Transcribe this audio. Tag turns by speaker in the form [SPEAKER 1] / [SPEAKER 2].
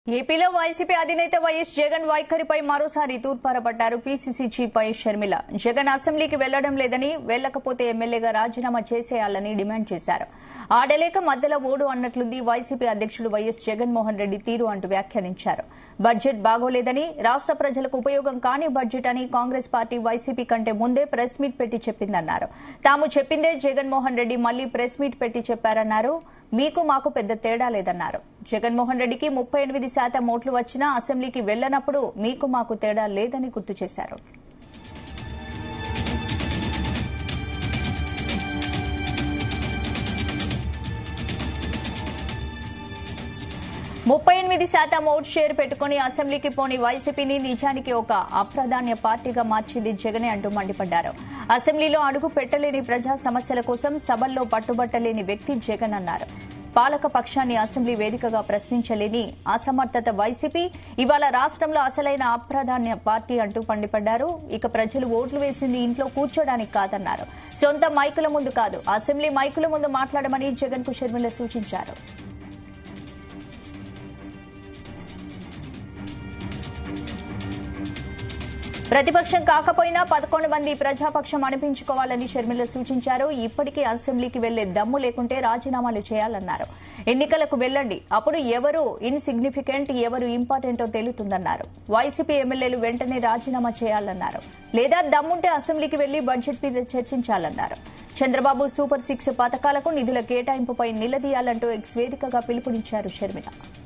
[SPEAKER 1] ఏపీలో వైసీపీ అధినేత వైఎస్ జగన్ వైఖరిపై మరోసారి తూర్పారపడ్డారు PCC chief YS Sharmila Jagan అసెంబ్లీకి వెళ్లడం లేదని వెళ్లకపోతే ఎమ్మెల్యేగా రాజీనామా చేసేయాలని డిమాండ్ చేశారు ఆడలేక మధ్యలో ఓడు అన్నట్లుంది వైసీపీ అధ్యక్షుడు వైఎస్ జగన్మోహన్ రెడ్డి తీరు అంటూ వ్యాఖ్యానించారు బడ్జెట్ బాగోలేదని రాష్ట ప్రజలకు ఉపయోగం కాని బడ్జెట్ అని కాంగ్రెస్ పార్టీ వైసీపీ కంటే ముందే ప్రెస్ మీట్ పెట్టి చెప్పిందన్నారు తాము చెప్పిందే జగన్మోహన్ రెడ్డి మళ్లీ ప్రెస్ మీట్ పెట్టి చెప్పారన్నారు మీకు మాకు పెద్ద తేడా లేదన్నారు జగన్మోహన్ రెడ్డికి ముప్పై ఎనిమిది శాతం ఓట్లు వచ్చినా అసెంబ్లీకి వెళ్లనప్పుడు మీకు మాకు తేడా లేదని గుర్తు చేశారు ముప్పై ఎనిమిది శాతం ఓట్ షేర్ పెట్టుకుని అసెంబ్లీకి పోని వైసీపీని నిజానికి ఒక అప్రధాన్య పార్టీగా మార్చింది జగనే అంటూ మండిపడ్డారు అసెంబ్లీలో అడుగు పెట్టలేని ప్రజా సమస్యల కోసం సభల్లో పట్టుబట్టలేని వ్యక్తి జగన్ అన్నారు పాలక పక్షాన్ని అసెంబ్లీ వేదికగా ప్రశ్నించలేని అసమర్థత వైసీపీ ఇవాళ రాష్ట్రంలో అసలైన అప్రధాన్య పార్టీ అంటూ మండిపడ్డారు ఇక ప్రజలు ఓట్లు వేసింది ఇంట్లో కూర్చోడానికి కాదన్నారు సొంత మైకుల ముందు కాదు అసెంబ్లీ మైకుల ముందు మాట్లాడమని జగన్ కు షర్మిల సూచించారు ప్రతిపక్షం కాకపోయినా పదకొండు మంది ప్రజాపక్షం అనిపించుకోవాలని షర్మిల సూచించారు ఇప్పటికీ అసెంబ్లీకి వెళ్లే దమ్ము లేకుంటే రాజీనామాలు చేయాలన్నారు ఎన్నికలకు వెళ్లండి అప్పుడు ఎవరు ఇన్సిగ్నిఫికెంట్ ఎవరు ఇంపార్టెంటో తేలుతుందన్నారు వైసీపీ ఎమ్మెల్యేలు వెంటనే రాజీనామా చేయాలన్నారు లేదా దమ్ముంటే అసెంబ్లీకి వెళ్లి బడ్జెట్ మీద చర్చించాలన్నారు చంద్రబాబు సూపర్ సిక్స్ పథకాలకు నిధుల కేటాయింపుపై నిలదీయాలంటూ ఎక్స్ వేదికగా పిలుపునిచ్చారు షర్మిల